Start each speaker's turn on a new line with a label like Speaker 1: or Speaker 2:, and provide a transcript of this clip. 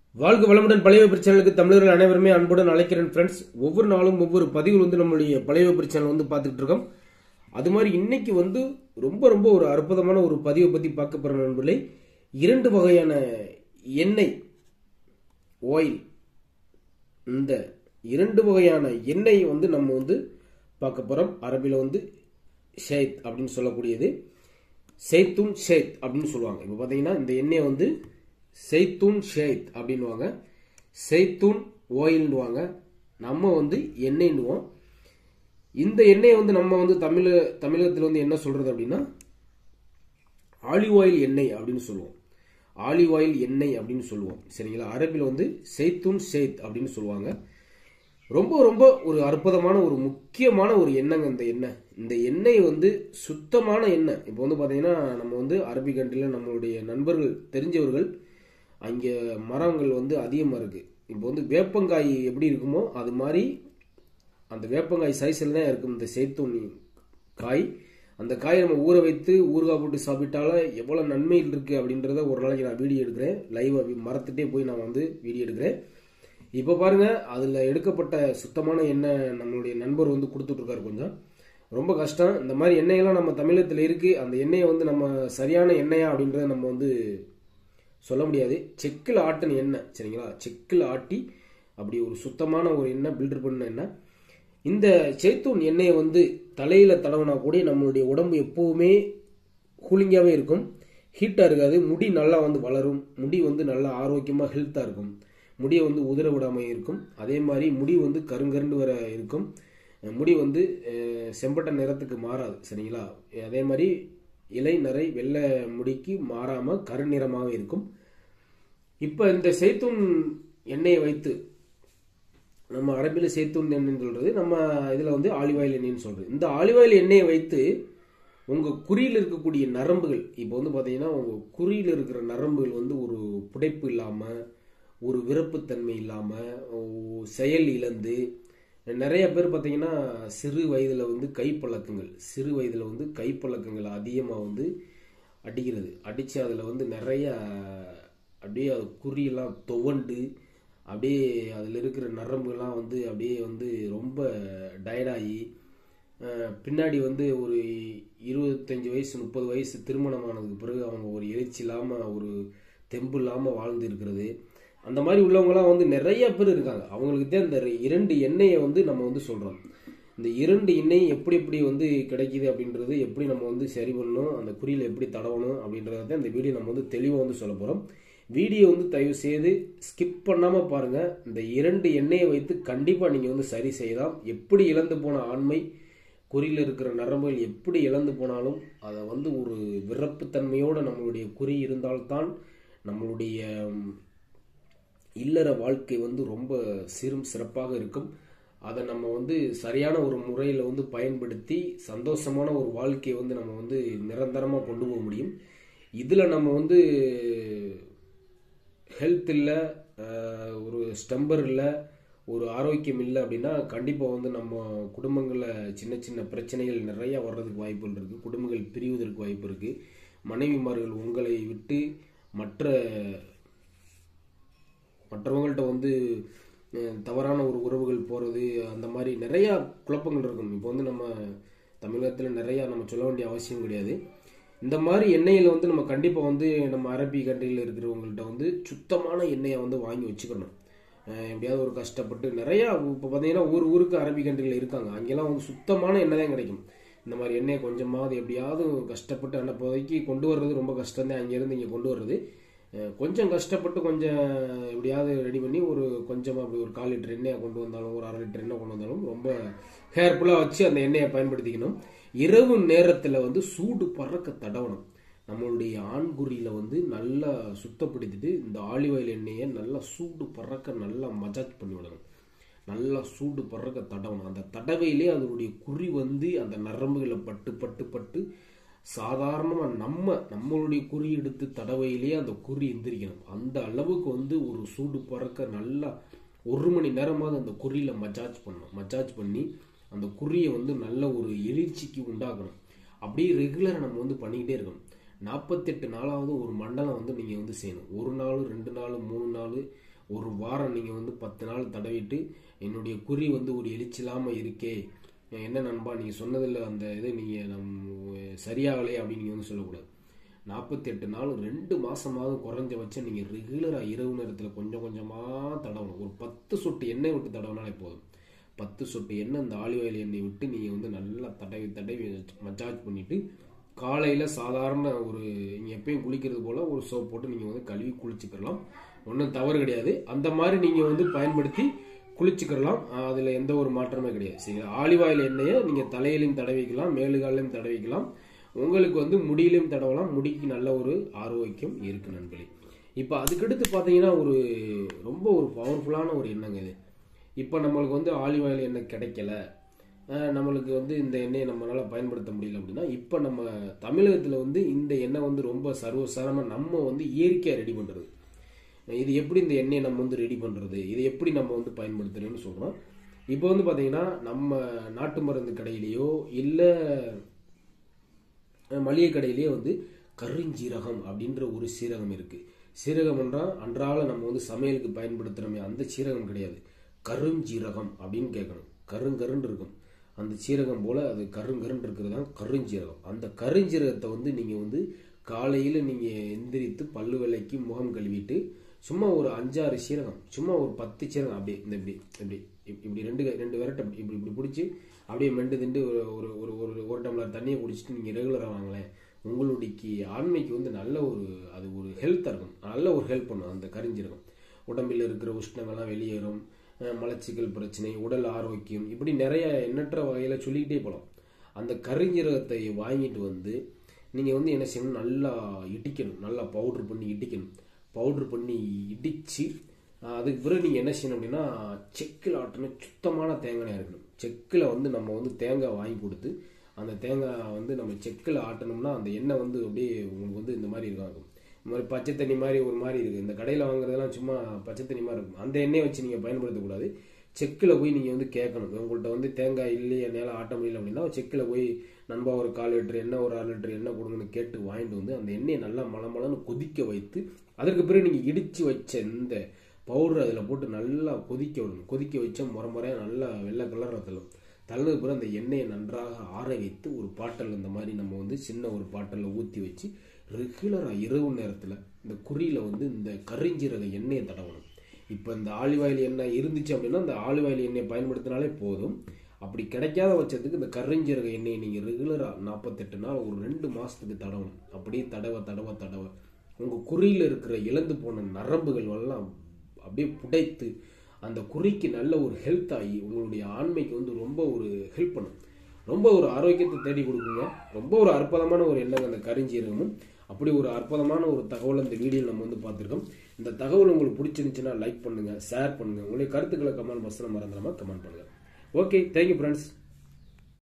Speaker 1: வாழ்க வளமுடன் பழைய பிரச்சனைகளுக்கு தமிழர்கள் அனைவருமே அன்புடன் அழைக்கிறேன் ஃப்ரெண்ட்ஸ் ஒவ்வொரு நாளும் ஒவ்வொரு பதிவில் வந்து நம்மளுடைய பழைய பிரச்சனை வந்து பார்த்துட்டு இருக்கோம் அது மாதிரி இன்னைக்கு வந்து ரொம்ப ரொம்ப ஒரு அற்புதமான ஒரு பதிவை பற்றி பார்க்க போகிற நண்பர்களே இரண்டு வகையான எண்ணெய் ஆயில் இந்த இரண்டு வகையான எண்ணெய் வந்து நம்ம வந்து பார்க்க போகிறோம் அரபியில் வந்து ஷேத் அப்படின்னு சொல்லக்கூடியது செய்தூன் ஷேத் அப்படின்னு சொல்லுவாங்க இப்போ பார்த்தீங்கன்னா இந்த எண்ணெயை வந்து செய்தூன் ஷேத் அப்படின்வாங்க செய்தூன் ஓயில்னுவாங்க நம்ம வந்து எண்ணெய்னுவோம் இந்த எண்ணெயை வந்து நம்ம வந்து தமிழ தமிழகத்தில் வந்து என்ன சொல்றது அப்படின்னா ஆலிவ் ஆயில் எண்ணெய் அப்படின்னு சொல்லுவோம் ஆலிவ் ஆயில் எண்ணெய் அப்படின்னு சொல்லுவோம் சரிங்களா அரபில் வந்து செய்தூன் ஷேத் அப்படின்னு சொல்லுவாங்க ரொம்ப ரொம்ப ஒரு அற்புதமான ஒரு முக்கியமான ஒரு எண்ணெய்ங்க இந்த எண்ணெய் இந்த எண்ணெய் வந்து சுத்தமான எண்ணெய் இப்போ வந்து பார்த்தீங்கன்னா நம்ம வந்து அரபி கண்ட்ரியில் நம்மளுடைய நண்பர்கள் தெரிஞ்சவர்கள் அங்கே மரங்கள் வந்து அதிகமாக இருக்குது இப்போ வந்து வேப்பங்காய் எப்படி இருக்குமோ அது மாதிரி அந்த வேப்பங்காய் சைஸில் தான் இருக்கும் இந்த சேத்தூணி காய் அந்த காயை நம்ம ஊற வைத்து ஊறுகாய் போட்டு சாப்பிட்டால எவ்வளோ நன்மைகள் இருக்குது அப்படின்றத ஒரு நாளைக்கு நான் வீடியோ எடுக்கிறேன் லைவாக மரத்துட்டே போய் நான் வந்து வீடியோ எடுக்கிறேன் இப்போ பாருங்க அதில் எடுக்கப்பட்ட சுத்தமான எண்ணெய் நம்மளுடைய நண்பர் வந்து கொடுத்துட்ருக்காரு கொஞ்சம் ரொம்ப கஷ்டம் இந்த மாதிரி எண்ணெயெல்லாம் நம்ம தமிழகத்தில் இருக்குது அந்த எண்ணெயை வந்து நம்ம சரியான எண்ணெயா அப்படின்றத நம்ம வந்து சொல்ல முடியாது செக்கில் ஆட்டின எண்ணெய் சரிங்களா செக்கில் ஆட்டி அப்படி ஒரு சுத்தமான ஒரு எண்ணெய் பில்டர் பண்ண எண்ணெய் இந்த சேத்தூன் எண்ணெயை வந்து தலையில் தடவினா கூட நம்மளுடைய உடம்பு எப்போவுமே கூலிங்காகவே இருக்கும் ஹீட்டாக இருக்காது முடி நல்லா வந்து வளரும் முடி வந்து நல்லா ஆரோக்கியமாக ஹெல்த்தாக இருக்கும் முடியை வந்து உதிர விடாமல் இருக்கும் அதே மாதிரி முடி வந்து கருங்கருண்டு வர இருக்கும் முடி வந்து செம்பட்ட நிறத்துக்கு மாறாது சரிங்களா அதே மாதிரி இலை நிறை வெள்ளை முடிக்கு மாறாமல் கருநிறமாக இருக்கும் இப்போ இந்த செய்தூன் எண்ணெயை வைத்து நம்ம அரபியில் செய்தூன் எண்ணெய்னு சொல்கிறது நம்ம இதில் வந்து ஆலிவ் ஆயில் எண்ணெய்னு சொல்கிறது இந்த ஆலிவ் ஆயில் எண்ணெயை வைத்து உங்கள் குறியில் இருக்கக்கூடிய நரம்புகள் இப்போ வந்து பார்த்தீங்கன்னா உங்கள் குறியில் இருக்கிற நரம்புகள் வந்து ஒரு புடைப்பு இல்லாமல் ஒரு விருப்புத்தன்மை இல்லாமல் செயல் இழந்து நிறைய பேர் பார்த்தீங்கன்னா சிறு வயதில் வந்து கைப்பழக்கங்கள் சிறு வயதில் வந்து கைப்பழக்கங்கள் அதிகமாக வந்து அடிக்கிறது அடித்து அதில் வந்து நிறைய அப்படியே அது குறியெல்லாம் துவண்டு அப்படியே அதில் இருக்கிற நரம்புலாம் வந்து அப்படியே வந்து ரொம்ப டயர்டாகி பின்னாடி வந்து ஒரு இருபத்தஞ்சி வயசு முப்பது வயசு திருமணமானதுக்கு பிறகு அவங்க ஒரு எழுச்சி இல்லாமல் ஒரு தெம்பு இல்லாமல் வாழ்ந்து இருக்கிறது அந்த மாதிரி உள்ளவங்களாம் வந்து நிறைய பேர் இருக்காங்க அவங்களுக்கு தான் இந்த இரண்டு எண்ணெயை வந்து நம்ம வந்து சொல்கிறோம் இந்த இரண்டு எண்ணெய் எப்படி எப்படி வந்து கிடைக்கிது அப்படின்றது எப்படி நம்ம வந்து சரி பண்ணணும் அந்த குறியில் எப்படி தடவணும் அப்படின்றத தான் இந்த வீடியோ நம்ம வந்து தெளிவாக வந்து சொல்ல போகிறோம் வீடியோ வந்து தயவு செய்து ஸ்கிப் பண்ணாமல் பாருங்கள் இந்த இரண்டு எண்ணெயை வைத்து கண்டிப்பாக நீங்கள் வந்து சரி செய்யலாம் எப்படி இழந்து போன ஆண்மை குறியில் இருக்கிற நரம்புகள் எப்படி இழந்து போனாலும் அதை வந்து ஒரு விறப்புத்தன்மையோடு நம்மளுடைய குறி இருந்தால்தான் நம்மளுடைய இல்லற வாழ்க்கை வந்து ரொம்ப சீரும் சிறப்பாக இருக்கும் அதை நம்ம வந்து சரியான ஒரு முறையில் வந்து பயன்படுத்தி சந்தோஷமான ஒரு வாழ்க்கையை வந்து நம்ம வந்து நிரந்தரமாக கொண்டு போக முடியும் இதில் நம்ம வந்து ஹெல்த் இல்லை ஒரு ஸ்டம்பர் இல்லை ஒரு ஆரோக்கியம் இல்லை அப்படின்னா கண்டிப்பாக வந்து நம்ம குடும்பங்களில் சின்ன சின்ன பிரச்சனைகள் நிறைய வர்றதுக்கு வாய்ப்புகள் இருக்குது குடும்பங்கள் பிரிவதற்கு வாய்ப்பு இருக்குது மனைவிமார்கள் உங்களை விட்டு மற்ற மற்றவங்கள்ட்ட வந்து தவறான ஒரு உறவுகள் போகிறது அந்த மாதிரி நிறையா குழப்பங்கள் இருக்கும் இப்போ வந்து நம்ம தமிழகத்தில் நிறையா நம்ம சொல்ல வேண்டிய அவசியம் கிடையாது இந்த மாதிரி எண்ணெயில் வந்து நம்ம கண்டிப்பாக வந்து நம்ம அரபி கண்ட்ரியில் இருக்கிறவங்கள்ட்ட வந்து சுத்தமான எண்ணெயை வந்து வாங்கி வச்சுக்கணும் எப்படியாவது ஒரு கஷ்டப்பட்டு நிறையா இப்போ பார்த்தீங்கன்னா ஊர் ஊருக்கு அரபி கண்ட்ரியில் இருக்காங்க அங்கெல்லாம் வந்து சுத்தமான எண்ணெய் தான் கிடைக்கும் இந்த மாதிரி எண்ணெயை கொஞ்சமாவது எப்படியாவது கஷ்டப்பட்டு அன்னப்போதைக்கு கொண்டு வர்றது ரொம்ப கஷ்டம் தான் அங்கேருந்து இங்கே கொண்டு வர்றது கொஞ்சம் கஷ்டப்பட்டு கொஞ்சம் எப்படியாவது ரெடி பண்ணி ஒரு கொஞ்சமாக அப்படி ஒரு கால் லிட்டர் எண்ணெயை கொண்டு வந்தாலும் ஒரு அரை லிட்டர் எண்ணெய் கொண்டு வந்தாலும் ரொம்ப கேர்ஃபுல்லாக வச்சு அந்த எண்ணெயை பயன்படுத்திக்கணும் இரவு நேரத்தில் வந்து சூடு பறக்க தடவணும் நம்மளுடைய ஆண்குறியில் வந்து நல்லா சுத்தப்படுத்திட்டு இந்த ஆலிவ் ஆயில் எண்ணெயை நல்லா சூடு பறக்க நல்லா மஜாஜ் பண்ணி விடணும் நல்லா சூடு பறக்க தடவணும் அந்த தடவையிலே அதனுடைய குறி வந்து அந்த நரம்புகளை பட்டு பட்டு பட்டு சாதாரணமாக நம்ம நம்மளுடைய குறி எடுத்து தடவையிலே அந்த குறி எந்திரிக்கணும் அந்த அளவுக்கு வந்து ஒரு சூடு பறக்க நல்லா ஒரு மணி நேரமாவது அந்த குறியில் மஜாஜ் பண்ணணும் மஜாஜ் பண்ணி அந்த குறியை வந்து நல்ல ஒரு எழுச்சிக்கு உண்டாக்கணும் அப்படியே ரெகுலராக நம்ம வந்து பண்ணிக்கிட்டே இருக்கணும் நாற்பத்தெட்டு நாளாவது ஒரு மண்டலம் வந்து நீங்கள் வந்து செய்யணும் ஒரு நாள் ரெண்டு நாள் மூணு நாள் ஒரு வாரம் நீங்கள் வந்து பத்து நாள் தடவிட்டு என்னுடைய குறி வந்து ஒரு எரிச்சிலாமல் இருக்கே என்ன நண்பா நீங்கள் சொன்னதில் அந்த இது நீங்கள் நம் சரியாகலை அப்படின்னு நீங்கள் வந்து சொல்லக்கூடாது நாற்பத்தி எட்டு நாள் ரெண்டு மாசமாவது குறைஞ்சபட்சம் நீங்கள் ரெகுலராக இரவு நேரத்தில் கொஞ்சம் கொஞ்சமாக தடவணும் ஒரு பத்து சொட்டு எண்ணெய் விட்டு தடவினாலே போதும் பத்து சொட்டு எண்ணெய் இந்த ஆலிவ் ஆயில் எண்ணெய் விட்டு நீங்கள் வந்து நல்லா தடவி தடவி மசாஜ் பண்ணிவிட்டு காலையில் சாதாரண ஒரு நீங்கள் எப்பயும் குளிக்கிறது போல் ஒரு சோப் போட்டு நீங்கள் வந்து கழுவி குளிச்சுக்கலாம் ஒன்றும் தவறு கிடையாது அந்த மாதிரி நீங்கள் வந்து பயன்படுத்தி குளிச்சுக்கலாம் அதில் எந்த ஒரு மாற்றமே கிடையாது சரிங்களா ஆலிவ் ஆயில் எண்ணெயை நீங்கள் தலையிலையும் தடவிக்கலாம் மேலுகாலையும் தடவிக்கலாம் உங்களுக்கு வந்து முடியிலையும் தடவலாம் முடிக்கு நல்ல ஒரு ஆரோக்கியம் இருக்கு நண்பர்களே இப்போ அதுக்கடுத்து பார்த்தீங்கன்னா ஒரு ரொம்ப ஒரு பவர்ஃபுல்லான ஒரு எண்ணெங்க இது இப்போ நம்மளுக்கு வந்து ஆலிவ் ஆயில் எண்ணெய் கிடைக்கல அஹ் நம்மளுக்கு வந்து இந்த எண்ணெயை நம்மளால பயன்படுத்த முடியல அப்படின்னா இப்போ நம்ம தமிழகத்தில் வந்து இந்த எண்ணெய் வந்து ரொம்ப சர்வசாரமாக நம்ம வந்து இயற்கையாக ரெடி பண்ணுறது இது எப்படி இந்த எண்ணெயை நம்ம வந்து ரெடி பண்ணுறது இது எப்படி நம்ம வந்து பயன்படுத்துறோம்னு சொல்கிறோம் இப்போ வந்து பார்த்தீங்கன்னா நம்ம நாட்டு மருந்து கடையிலையோ இல்லை மளிகை கடையிலேயே வந்து கருஞ்சீரகம் அப்படின்ற ஒரு சீரகம் இருக்கு சீரகம் என்றால் அன்றாட நம்ம வந்து சமையலுக்கு பயன்படுத்துகிறோமே அந்த சீரகம் கிடையாது கருஞ்சீரகம் அப்படின்னு கேட்கணும் கருங்கருன்னு இருக்கும் அந்த சீரகம் போல அது கருங்கருன்னு இருக்கிறது தான் கருஞ்சீரகம் அந்த கருஞ்சீரகத்தை வந்து நீங்கள் வந்து காலையில் நீங்கள் எந்திரித்து பல்லு விலைக்கு முகம் கழுவிட்டு சும்மா ஒரு அஞ்சாறு சீரகம் சும்மா ஒரு பத்து சீரகம் அப்படியே இந்த இப்படி இப்படி இப்படி இப்படி ரெண்டு கை- ரெண்டு விரட்டை இப்படி இப்படி இப்படி பிடிச்சி அப்படியே மெண்டு திண்டு ஒரு ஒரு ஒரு ஒரு ஒரு டம்ளர் தண்ணியை குடிச்சிட்டு நீங்கள் ரெகுலராக வாங்களேன் உங்களுடைய ஆண்மைக்கு வந்து நல்ல ஒரு அது ஒரு ஹெல்த்தாக இருக்கும் நல்ல ஒரு ஹெல்ப் பண்ணும் அந்த கரிஞ்சீரகம் உடம்பில் இருக்கிற உஷ்ணங்கள்லாம் வெளியேறும் அஹ் மலச்சிக்கல் பிரச்சனை உடல் ஆரோக்கியம் இப்படி நிறைய எண்ணற்ற வகையில் சொல்லிக்கிட்டே போகலாம் அந்த கரிஞ்சீரகத்தை வாங்கிட்டு வந்து நீங்கள் வந்து என்ன செய்யணும் நல்லா இடிக்கணும் நல்லா பவுட்ரு பண்ணி இடிக்கணும் பவுட்ரு பண்ணி இடித்து அதுக்கு பிறகு நீங்கள் என்ன செய்யணும் அப்படின்னா செக்கில் ஆட்டணும் சுத்தமான தேங்காய் இருக்கணும் செக்கில் வந்து நம்ம வந்து தேங்காய் வாங்கி கொடுத்து அந்த தேங்காய் வந்து நம்ம செக்கில் ஆட்டணும்னா அந்த எண்ணெய் வந்து அப்படியே உங்களுக்கு வந்து இந்த மாதிரி இருக்கும் இந்த மாதிரி பச்சை தண்ணி மாதிரி ஒரு மாதிரி இருக்குது இந்த கடையில் வாங்குறதெல்லாம் சும்மா பச்சை தண்ணி மாதிரி இருக்கும் அந்த எண்ணெயை வச்சு நீங்கள் பயன்படுத்தக்கூடாது செக்கில் போய் நீங்கள் வந்து கேட்கணும் உங்கள்கிட்ட வந்து தேங்காய் இல்லையே என்னால் ஆட்ட முடியல அப்படின்னா செக்கில் போய் நண்பா ஒரு கால் லிட்டர் எண்ணெய் ஒரு அரை லிட்டர் எண்ணெய் கொடுங்கன்னு கேட்டு வாங்கிட்டு வந்து அந்த எண்ணெயை நல்லா மலமலன்னு கொதிக்க வைத்து அதற்கு பிறகு நீங்கள் இடித்து வச்ச இந்த பவுடர் அதில் போட்டு நல்லா கொதிக்க விடணும் கொதிக்க வச்சா முறை முறையாக நல்லா வெள்ளை கலரில் தள்ளும் தள்ளதுக்கு பிறகு அந்த எண்ணெயை நன்றாக ஆற வைத்து ஒரு பாட்டில் இந்த மாதிரி நம்ம வந்து சின்ன ஒரு பாட்டிலில் ஊற்றி வச்சு ரெகுலராக இரவு நேரத்தில் இந்த குறியில் வந்து இந்த கரிஞ்சீரக எண்ணெயை தடவணும் இப்போ இந்த ஆலிவ் ஆயில் எண்ணெய் இருந்துச்சு அப்படின்னா இந்த ஆலிவ் ஆயில் எண்ணெயை பயன்படுத்தினாலே போதும் அப்படி கிடைக்காத பட்சத்துக்கு இந்த கருஞ்சீரக எண்ணெயை நீங்கள் ரெகுலராக நாற்பத்தெட்டு நாள் ஒரு ரெண்டு மாதத்துக்கு தடவணும் அப்படியே தடவ தடவ தடவ உங்கள் குறியில் இருக்கிற இழந்து போன நரம்புகள் எல்லாம் அப்படியே புடைத்து அந்த குறிக்கு நல்ல ஒரு ஹெல்த் ஆகி உங்களுடைய ஆண்மைக்கு வந்து ரொம்ப ஒரு ஹெல்ப் பண்ணும் ரொம்ப ஒரு ஆரோக்கியத்தை தேடி கொடுக்குங்க ரொம்ப ஒரு அற்புதமான ஒரு எண்ணங்க அந்த கரிஞ்சீரகமும் அப்படி ஒரு அற்புதமான ஒரு தகவல் இந்த வீடியோவில் நம்ம வந்து பார்த்துருக்கோம் இந்த தகவல் உங்களுக்கு பிடிச்சிருந்துச்சுன்னா லைக் பண்ணுங்க ஷேர் பண்ணுங்க உங்களுடைய கருத்துக்களை கமெண்ட் பாக்ஸில் மறந்துடாம கமெண்ட் பண்ணுங்க ஓகே தேங்க்யூ ஃப்ரெண்ட்ஸ்